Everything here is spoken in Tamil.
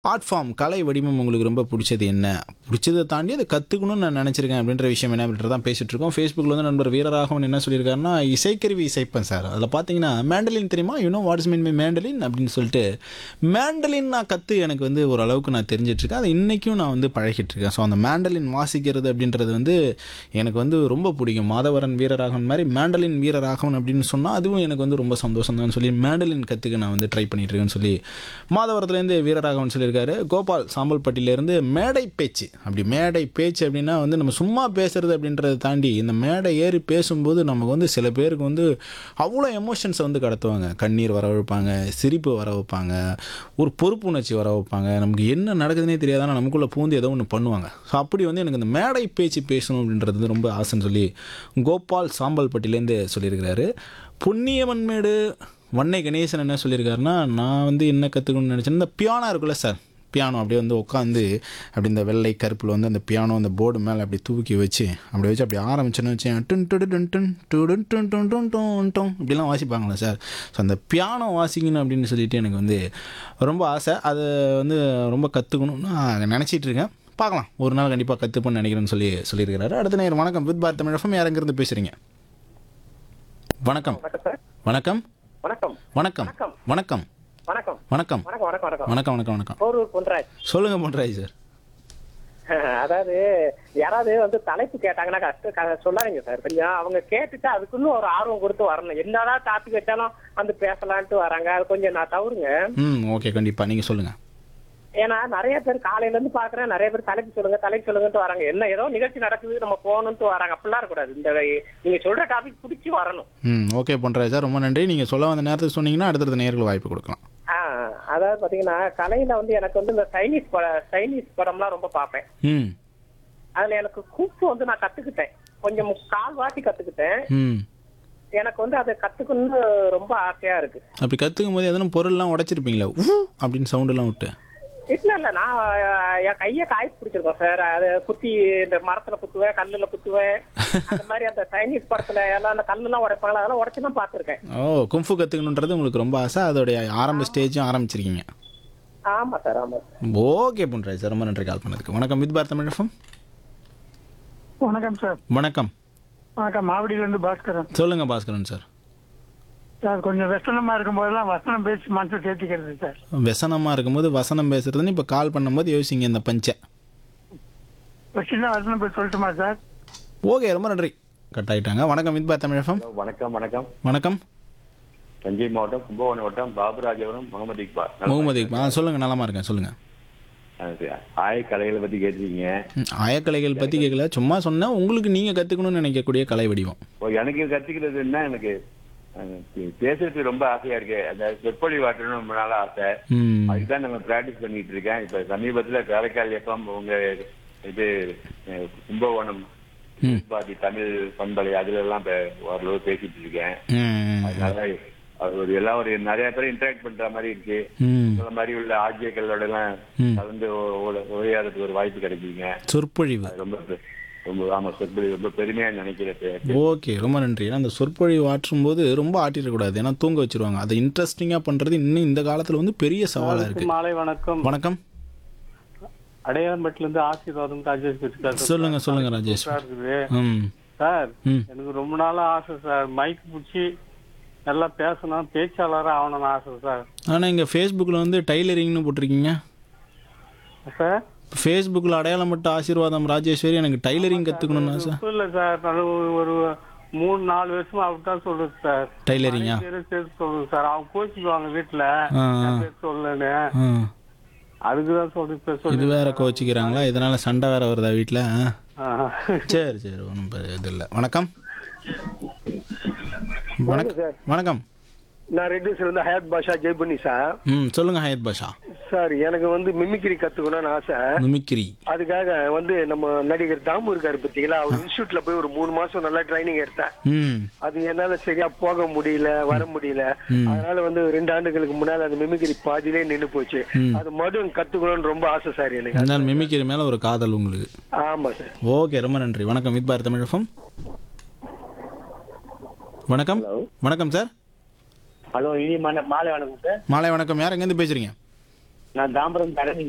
ஆர்ட் ஃபார்ம் கலை வடிவம் உங்களுக்கு ரொம்ப பிடிச்சது என்ன பிடிச்சதை தாண்டி அதை கற்றுக்கணும்னு நான் நினச்சிருக்கேன் அப்படின்ற விஷயம் என்ன அப்படின்றத தான் பேசிட்டு இருக்கோம் ஃபேஸ்புக்கில் வந்து நண்பர் வீரராகவன் என்ன சொல்லியிருக்காருன்னா இசைக்கருவி இசைப்பேன் சார் அதில் பார்த்தீங்கன்னா மேண்டலின் தெரியுமா you know what's mean my mandolin அப்படின்னு சொல்லிட்டு மேண்டலின் நான் கற்று எனக்கு வந்து ஓரளவுக்கு நான் தெரிஞ்சிட்டு இருக்கேன் அதை இன்றைக்கும் நான் வந்து பழகிட்டு இருக்கேன் ஸோ அந்த மேண்டலின் வாசிக்கிறது அப்படின்றது வந்து எனக்கு வந்து ரொம்ப பிடிக்கும் மாதவரன் வீரராகவன் மாதிரி மேண்டலின் வீரராகவன் அப்படின்னு சொன்னால் அதுவும் எனக்கு வந்து ரொம்ப சந்தோஷம் தான் சொல்லி மேண்டலின் கற்றுக்க நான் வந்து ட்ரை பண்ணிட்டு இருக்கேன்னு சொல்லி மாதவரத்துலேருந்து வீரராகவன் சொல்லியிருக்காரு கோபால் சாம்பல்பட்டியிலேருந்து மேடை பேச்சு அப்படி மேடை பேச்சு அப்படின்னா வந்து நம்ம சும்மா பேசுறது அப்படின்றத தாண்டி இந்த மேடை ஏறி பேசும்போது நமக்கு வந்து சில பேருக்கு வந்து அவ்வளோ எமோஷன்ஸை வந்து கடத்துவாங்க கண்ணீர் வர வைப்பாங்க சிரிப்பு வர வைப்பாங்க ஒரு பொறுப்புணர்ச்சி வர வைப்பாங்க நமக்கு என்ன நடக்குதுன்னே தெரியாதான நமக்குள்ளே பூந்து ஏதோ ஒன்று பண்ணுவாங்க ஸோ அப்படி வந்து எனக்கு இந்த மேடை பேச்சு பேசணும் அப்படின்றது வந்து ரொம்ப ஆசைன்னு சொல்லி கோபால் சாம்பல்பட்டிலேருந்து சொல்லியிருக்கிறாரு புண்ணியவன்மேடு வன்னை கணேசன் என்ன சொல்லியிருக்காருன்னா நான் வந்து என்ன கற்றுக்கணும்னு நினச்சேன் இந்த பியானோ இருக்குல்ல சார் பியானோ அப்படியே வந்து உட்காந்து அப்படி இந்த வெள்ளை கருப்பில் வந்து அந்த பியானோ அந்த போர்டு மேலே அப்படி தூக்கி வச்சு அப்படி வச்சு அப்படி ஆரம்பிச்சேன்னு வச்சேன் டுன் டுடு டுன் டுன் டுடுன் டுன் டுன் டுன் டுன் டுன் இப்படிலாம் வாசிப்பாங்களா சார் ஸோ அந்த பியானோ வாசிக்கணும் அப்படின்னு சொல்லிட்டு எனக்கு வந்து ரொம்ப ஆசை அதை வந்து ரொம்ப கற்றுக்கணும்னு நான் நினச்சிட்டு இருக்கேன் பார்க்கலாம் ஒரு நாள் கண்டிப்பாக கற்றுப்பேன்னு நினைக்கிறேன்னு சொல்லி சொல்லியிருக்கிறாரு அடுத்த நேரம் வணக்கம் வித் பாரத் தமிழகம் யார் எங்கேருந்து பேசுகிறீங்க வணக்கம் வணக்கம் சார் வணக்கம் வணக்கம் வணக்கம் வணக்கம். வணக்கம் வணக்கம் வணக்கம் வணக்கம் வணக்கம் வணக்கம் வணக்கம் வணக்கம் வணக்கம் போரூர் பொன்ராஜ் சொல்லுங்க பண்றாய் சார் அதாவது யாராவது வந்து தலைப்பு கேட்டாங்கன்னா கஷ்ட க- சொல்லாதீங்க சார் கொஞ்சம் அவங்க கேட்டுட்டு அதுக்குன்னு ஒரு ஆர்வம் கொடுத்து வரணும் என்னதான் டாபிக் வச்சாலும் வந்து பேசலான்ட்டு வராங்க அது கொஞ்சம் நான் தவறுங்க ம் ஓகே கண்டிப்பாக நீங்கள் சொல்லுங்கள் ஏன்னா நிறைய பேர் காலையில இருந்து பாக்குறேன் நிறைய பேர் தலைப்பு சொல்லுங்க தலைப்பு சொல்லுங்கன்ட்டு வராங்க என்ன ஏதோ நிகழ்ச்சி நடக்குது நம்ம போகணும்ட்டு வராங்க அப்படிலாம் இருக்கக்கூடாது இந்த நீங்க சொல்ற டாபிக் பிடிச்சி வரணும் ம் ஓகே பண்ணுறாரு சார் ரொம்ப நன்றி நீங்கள் சொல்ல வந்த நேரத்துக்கு சொன்னீங்கன்னா அடுத்தடுத்த நேர்களுக்கு வாய்ப்பு கொடுக்கலாம் ஆ, அதாவது பாத்தீங்கன்னா கலையில வந்து எனக்கு வந்து இந்த சைனீஸ் பட சைனீஸ் படம்லாம் ரொம்ப பார்ப்பேன் ம் அதுல எனக்கு கூப்பு வந்து நான் கத்துக்கிட்டேன் கொஞ்சம் கால் வாட்டி கத்துக்கிட்டேன் ம் எனக்கு வந்து அதை கத்துக்கணும்னு ரொம்ப ஆசையா இருக்கு அப்படி கற்றுக்கும் போது எதனா பொருள்லாம் உடைச்சிருப்பீங்களா ஊ அப்படின்னு சவுண்டெல்லாம் விட்டு இல்ல இல்ல நான் அஹ், என் கைய காய் பிடிச்சிருக்கோம் சார் அது குத்தி இந்த மரத்துல குத்துவேன் கல்லுல குத்துவேன் அந்த மாதிரி அந்த சைனீஸ் படத்துல எல்லாம் அந்த கல்லுலாம் உடைப்பாங்களா அதெல்லாம் உடைச்சு தான் பாத்துருக்கேன் ஓ கும்ஃபு கற்றுக்கணுன்றது உங்களுக்கு ரொம்ப ஆசை அதோடைய ஆரம்ப ஸ்டேஜும் ஆரம்பிச்சிருக்கீங்க ஆமா சார் ஆமா சார் ஓகே பண்ணுறாரு சார் ரொம்ப நன்றி கால் பண்ணதுக்கு வணக்கம் வித் பாரத் தமிழகம் வணக்கம் சார் வணக்கம் வணக்கம் மாவடியில இருந்து பாஸ்கரன் சொல்லுங்கள் பாஸ்கரன் சார் சார் கொஞ்சம் வெசனமா இருக்கும் போதெல்லாம் வசனம் பேசி மனசு தேத்திக்கிறது சார் வசனமாக இருக்கும்போது வசனம் பேசுறதுன்னு இப்போ கால் பண்ணும்போது யோசிங்க இந்த பஞ்சை ஒரு சின்ன வசனம் போய் சொல்லட்டுமா சார் ஓகே ரொம்ப நன்றி கட் ஆகிட்டாங்க வணக்கம் வித் பாரத் தமிழகம் ஹலோ, வணக்கம் வணக்கம் வணக்கம் தஞ்சை மாவட்டம் கும்பகோணம் வட்டம் பாபுராஜபுரம் முகமது இக்பால் முகமது இக்பால். ஆ சொல்லுங்கள் நலமா இருக்கேன் சொல்லுங்கள் ஆய கலைகளை பத்தி கேட்டிருக்கீங்க ம், ஆயக்கலைகள் பற்றி கேட்கல சும்மா சொன்னேன் உங்களுக்கு நீங்கள் கற்றுக்கணும்னு நினைக்கக்கூடிய கலை வடிவம் இப்போ எனக்கு கத்துக்கிறதுன்னா எனக்கு அஹ், பே- பேசுறதுக்கு ரொம்ப ஆசையா இருக்கு அந்த சொற்பொழி வாட்டணும் ரொம்ப நாளா ஆசை ம் அதுதான் நம்ம பிராக்டிஸ் பண்ணிட்டு இருக்கேன் இப்ப சமீபத்துல காரைக்கால் எஃப்எம் உங்க இது அஹ், கும்பகோணம் ம். பாதி தமிழ் பண்பலை அதுல எல்லாம் இப்ப ஓரளவு பேசிட்டு இருக்கேன் ம், அதனால அது ஒரு எல்லாம் ஒரு நிறைய பேர் இன்டராக்ட் பண்ற மாதிரி இருக்கு ம் இந்த மாதிரி உள்ள ஆட்சியர்களோட எல்லாம் ம். கலந்து உ- உ- உரையாடுறதுக்கு ஒரு வாய்ப்பு கிடைக்குங்க சொற்பொழிவு அது ரொம்ப பெ- ரொம்ப ஆமா சொற்பொழி ரொம்ப பெருமையா நினைக்கிறேன் ஓகே ரொம்ப நன்றி ஏன்னா அந்த சொற்பொழிவு ஆற்றும் போது ரொம்ப ஆட்டிடக்கூடாது ஏன்னா தூங்க வச்சிருவாங்க அதை இன்ட்ரெஸ்டிங்காக பண்ணுறது இன்னும் இந்த காலத்தில் வந்து பெரிய சவாலாக இருக்குது மாலை வணக்கம் வணக்கம் அடையாளம்பட்டில இருந்து ஆசீர்வாதம் ராஜேஷ் பேசுறேன் சார். சொல்லுங்க சொல்லுங்க ராஜேஷ் சூப்பரா இருக்குது ம் சார் ம் எனக்கு ரொம்ப நாளா ஆசை சார் மைக் பிடிச்சி நல்லா பேசணும் பேச்சாளராக ஆகணும்னு ஆசை சார் ஆனால் இங்கே ஃபேஸ்புக்கில் வந்து டைலரிங்னு போட்டிருக்கீங்க சார் ஃபேஸ்புக்கில் அடையாளம் மட்டும் ஆசீர்வாதம் ராஜேஸ்வரி எனக்கு டைலரிங் கற்றுக்கணும்னு ஆசை தப்பு இல்லை சார் நான் ஒரு- ஒரு மூணு நாலு வருஷமா அப்படித்தான் சொல்றது சார் டைலரிங்கா நிறைய பேரு சேர்த்து சொல்லுங்க சார் அவங்க கோச்சிக்குவாங்க வீட்டுல ஆ, ஆ. நான் பேர் சொல்லலன்னு ஆ அதுக்குதான் சொல்லி இப்ப இது சொல்லி வேற கோச்சிக்கிறாங்களா இதனால சண்டை வேற வருதா வீட்டில் ஆ. சரி சரி ஒன்றும் இது இல்லை வணக்கம் வணக்கம் வணக்கம் நான் ரெட்டிஸ்ல இருந்து ஹயாத் பாஷா ஜெய்புனி சார் ம் சொல்லுங்க ஹயத் பாஷா சார் எனக்கு வந்து மிமிக்ரி கத்துக்கணும்னு ஆசை மிமிக்ரி அதுக்காக வந்து நம்ம நடிகர் தாமு இருக்காரு பாத்தீங்களா அவர் இன்ஸ்டியூட்ல போய் ஒரு மூணு மாசம் நல்லா ட்ரைனிங் எடுத்தேன் ம் அது என்னால சரியா போக முடியல வர முடியல அதனால வந்து ரெண்டு ஆண்டுகளுக்கு முன்னால அந்த மிமிக்ரி பாதியிலே நின்னு போச்சு அது மறுபடியும் கத்துக்கணும்னு ரொம்ப ஆசை சார் எனக்கு இருந்தாலும் மிமிக்ரி மேலே ஒரு காதல் உங்களுக்கு ஆமா சார் ஓகே ரொம்ப நன்றி வணக்கம் வித் பாரத் தமிழகம் வணக்கம் வணக்கம் சார் ஹலோ இனி மாலை வணக்கம் சார் மாலை வணக்கம் யார் எங்கேருந்து பேசுறீங்க நான் தாம்பரம் தரணி